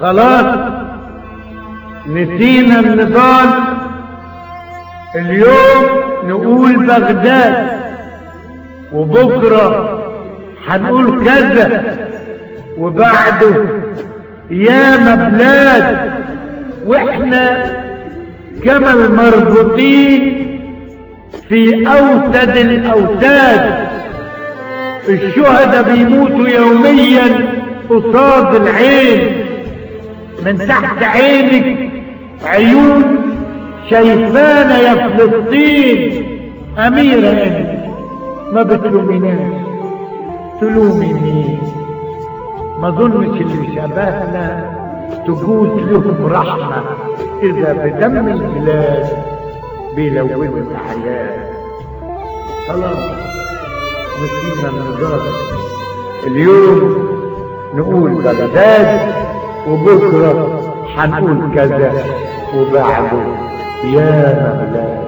خلاص نسينا النضال اليوم نقول بغداد وبكرة هنقول كذا وبعده ياما بلاد واحنا كما المربوطين في اوتد الاوتاد الشهداء بيموتوا يوميا قصاد العين من تحت عينك عيون شايفانا يا فلسطين اميرة انت ما بتلوميناش تلومي مين ما ظنش اللي شبهنا تجوز لهم رحمة إذا بدم البلاد بيلونوا الأحياء خلاص نسينا النظام اليوم نقول بغداد وبكرة هنقول كذا وبعده يا بلاد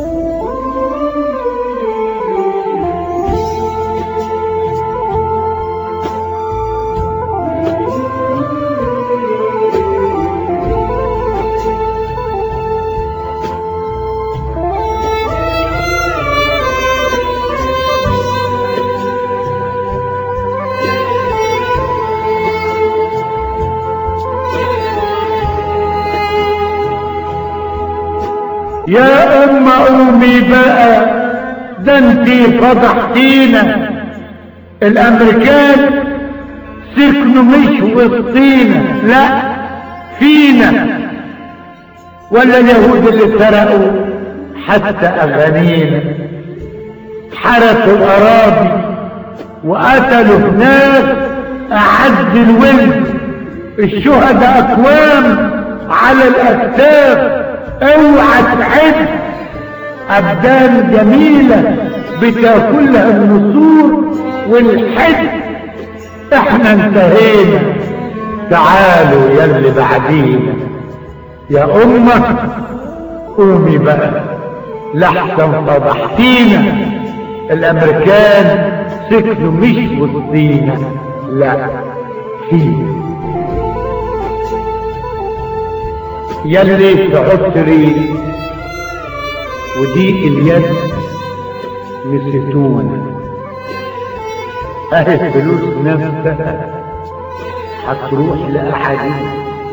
يا ام امي بقى ده انتي فضحتينا الامريكان سكنوا مش وسطينا لا فينا ولا اليهود اللي سرقوا حتى اغانينا حرسوا الاراضي وقتلوا ناس اعز الولد الشهداء اكوام على الاكتاف اوعى تعد ابدان جميلة بتاكلها النسور والحد احنا انتهينا تعالوا يا اللي بعدينا يا امة قومي بقى لحسن فضحتينا الامريكان سكنوا مش وسطينا لا فينا يلي في عسري وضيق اليد نسيتونا اهي الفلوس نفسها هتروح لأحدين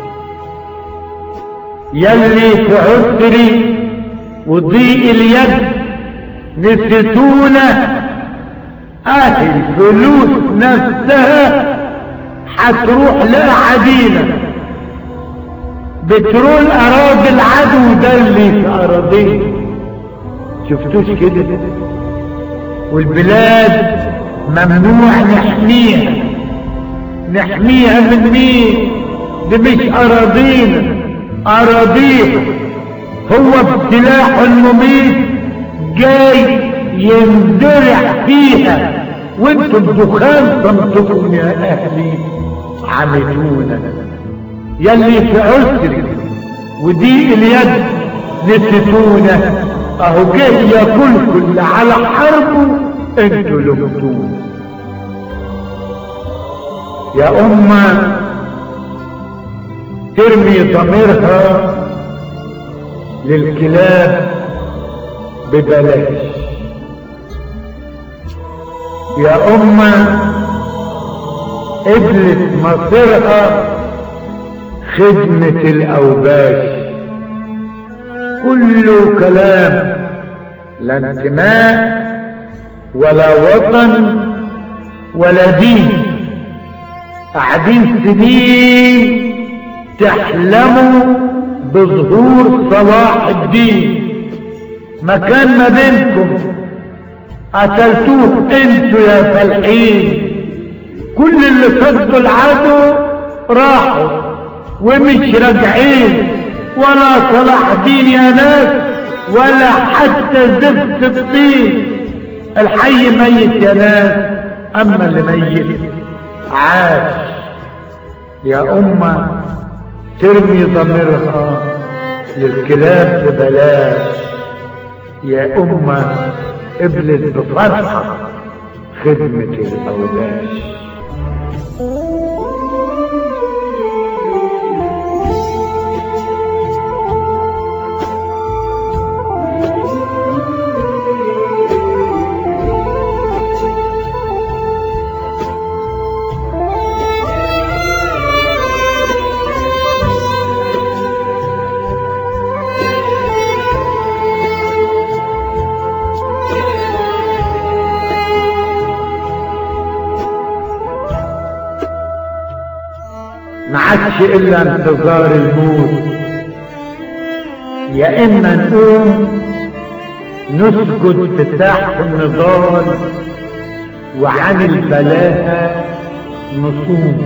يلي في عسري وضيق اليد نسيتونا اهي الفلوس نفسها هتروح لأحدينا بترول اراضي العدو ده اللي في اراضيه شفتوش كده والبلاد ممنوع نحميها نحميها من مين دي مش اراضينا اراضيها هو بسلاحه المميت جاي ينزرع فيها وانتوا الدخان صمتكم يا اهلي عملونا يلي في عسر وضيق اليد نسيتونا اهو جاي ياكلكم اللي على حربه انتوا لمتونا يا امة ترمي ضميرها للكلاب ببلاش يا امة قبلت مصيرها خدمة الأوباش كله كلام لا انتماء ولا وطن ولا دين قاعدين سنين تحلموا بظهور صلاح الدين مكان ما بينكم قتلتوه انتوا يا فالحين كل اللي صدوا العدو راحوا ومش راجعين ولا صلاح دين يا ناس ولا حتى زفت الطين الحي ميت يا ناس اما اللي ميت عاش يا امه ترمي ضميرها للكلاب ببلاش يا امه قبلت بفرحه خدمه الاوباش عادش الا انتظار الموت يا اما نقوم نسجد في تحت النضال وعن البلاهة نصوم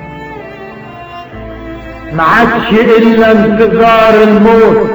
ما عادش الا انتظار الموت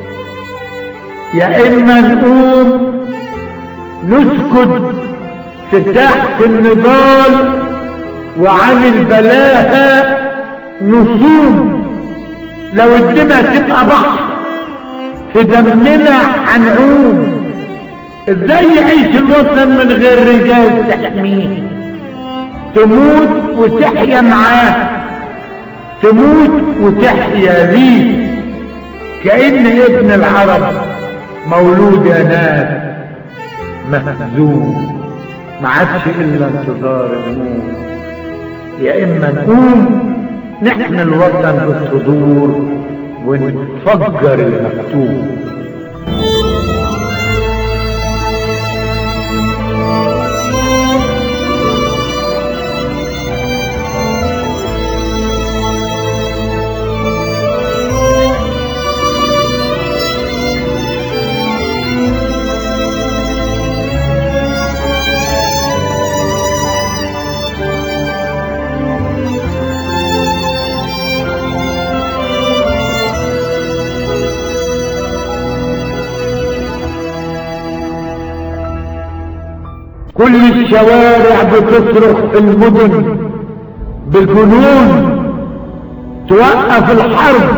يا اما نقوم نسكت في تحت النضال وعن البلاهة نصوم لو الدماء تبقى بحر في دمنا هنعوم ازاي يعيش الوطن من غير رجال تحميه تموت وتحيا معاه تموت وتحيا ليه كأن ابن العرب مولود يا ناس مهزوم ما عادش الا انتظار الموت يا اما نقوم نحن الوطن بالصدور ونفجر المكتوب كل الشوارع بتصرخ في المدن بالجنون توقف الحرب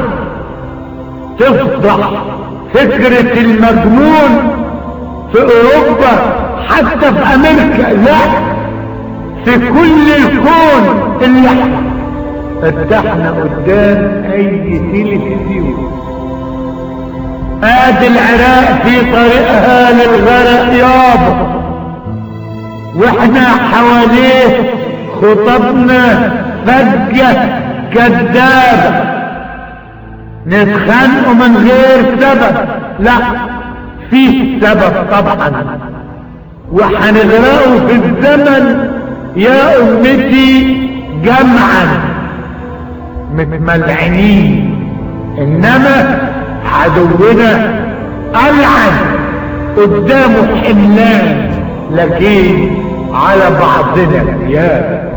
تفضح فكرة المجنون في اوروبا حتى في امريكا لا في كل الكون اللي احنا قدام اي تلفزيون ادي العراق في طريقها للغرق يابا واحنا حواليه خطبنا فجة كذابة نتخانقوا من غير سبب لا في سبب طبعا وحنغرقوا في الزمن يا امتي جمعا متملعنين انما عدونا العن قدامه حملان لكن على بعضنا يا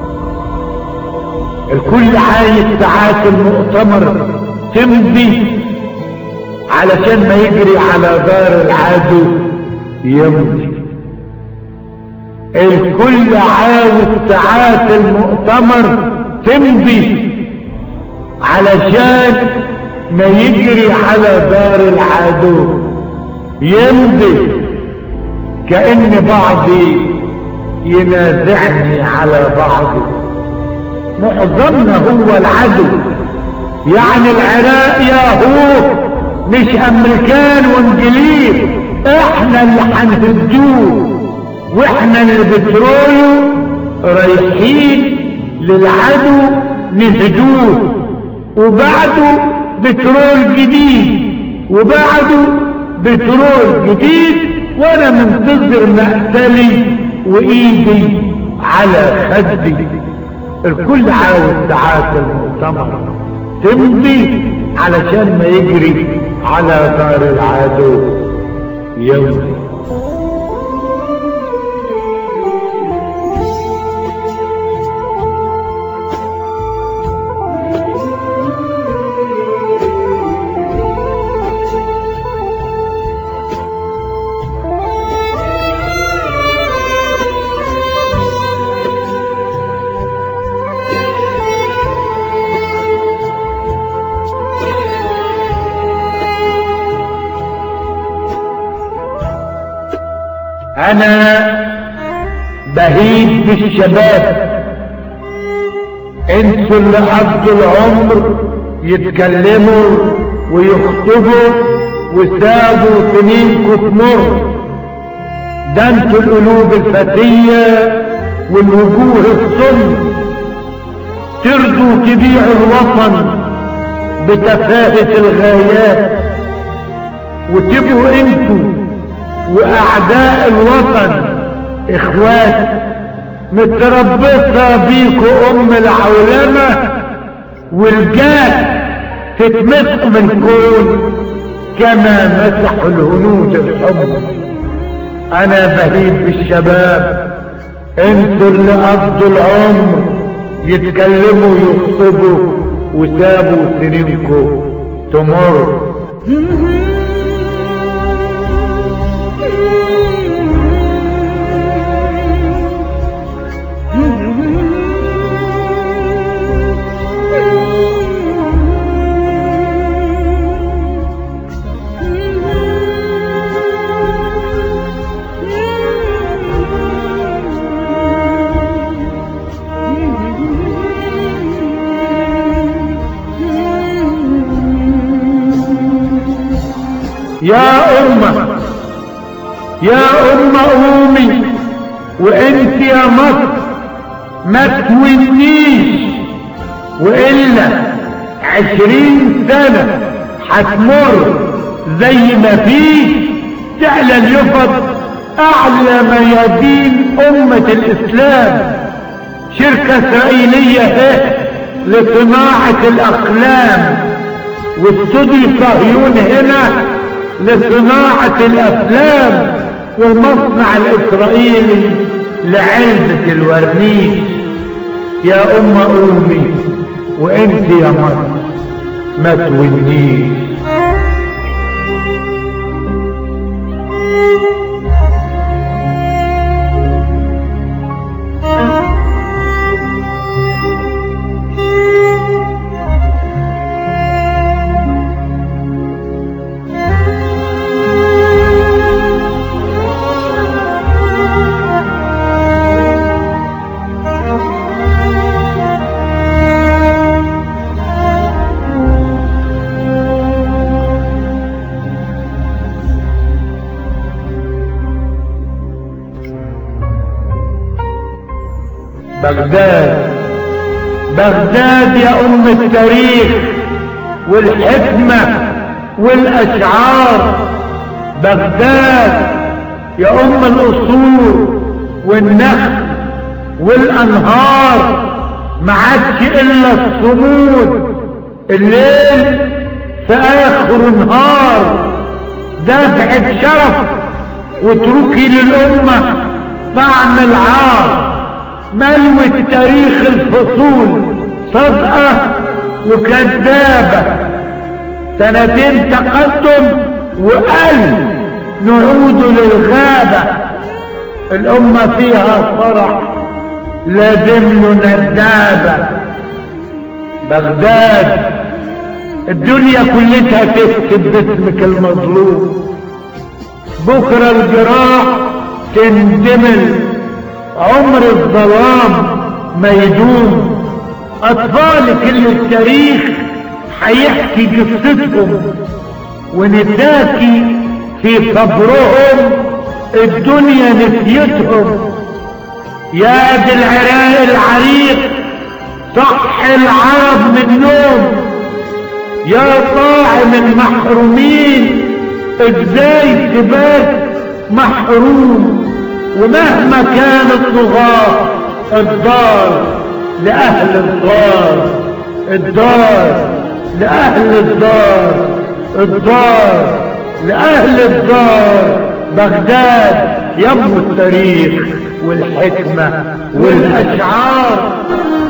الكل عايز ساعات المؤتمر تمضي علشان ما يجري على دار العدو يمضي الكل عاوز ساعات المؤتمر تمضي علشان ما يجري على دار العدو يمضي كأن بعضي ينازعني على بعضه معظمنا هو العدو يعني العراق يا هو مش امريكان وانجليز احنا اللي هنهدوه واحنا اللي بترولوا رايحين للعدو نهدوه وبعده بترول جديد وبعده بترول جديد وانا منتظر مقتلي وايدي على خدي الكل عاوز ساعات المؤتمر تمضي علشان ما يجري على دار العدو يمضي انا بهيج بالشباب انتوا اللي قضوا العمر يتكلموا ويخطبوا وسابوا سنينكم تمر ده انتوا القلوب الفتية والوجوه الصم ترضوا تبيعوا الوطن بتفاهة الغايات وتبقوا انتوا واعداء الوطن اخوات متربصة بيكو ام العولمة والجاد تتمسح من الكون كما مسحوا الهنود الحمر انا بهيب بالشباب انتوا اللي قضوا العمر يتكلموا يخطبوا وسابوا سنينكم تمر يا أمة يا أمة قومي وانت يا مصر ما تونيش وإلا عشرين سنة هتمر زي ما فيه تعلن يفض أعلى ميادين أمة الإسلام شركة إسرائيلية اهي لصناعة الأقلام واستوديو صهيون هنا لصناعة الافلام والمصنع الاسرائيلي لعلبة الورنيش يا ام امي وانت يا مصر ما تونيش بغداد بغداد يا ام التاريخ والحكمة والاشعار بغداد يا ام الاصول والنخل والانهار ما عادش الا الصمود الليل في اخر نهار دافعة شرف واتركي للامة طعم العار ملوة تاريخ الفصول صدقة وكذابة سنتين تقدم وقل نعود للغابة الأمة فيها فرح لازم له ندابة بغداد الدنيا كلها تكتب باسمك المظلوم بكرة الجراح تندمل عمر الظلام ما يدوم اطفالك اللي التاريخ هيحكي قصتهم ونساكي في صبرهم الدنيا نسيتهم يا دي العراق العريق صح العرب من نوم يا طاعم المحرومين ازاي تبات محروم ومهما كان الطغاة الدار لأهل الدار الدار لأهل الدار الدار لأهل الدار بغداد يم التاريخ والحكمة والأشعار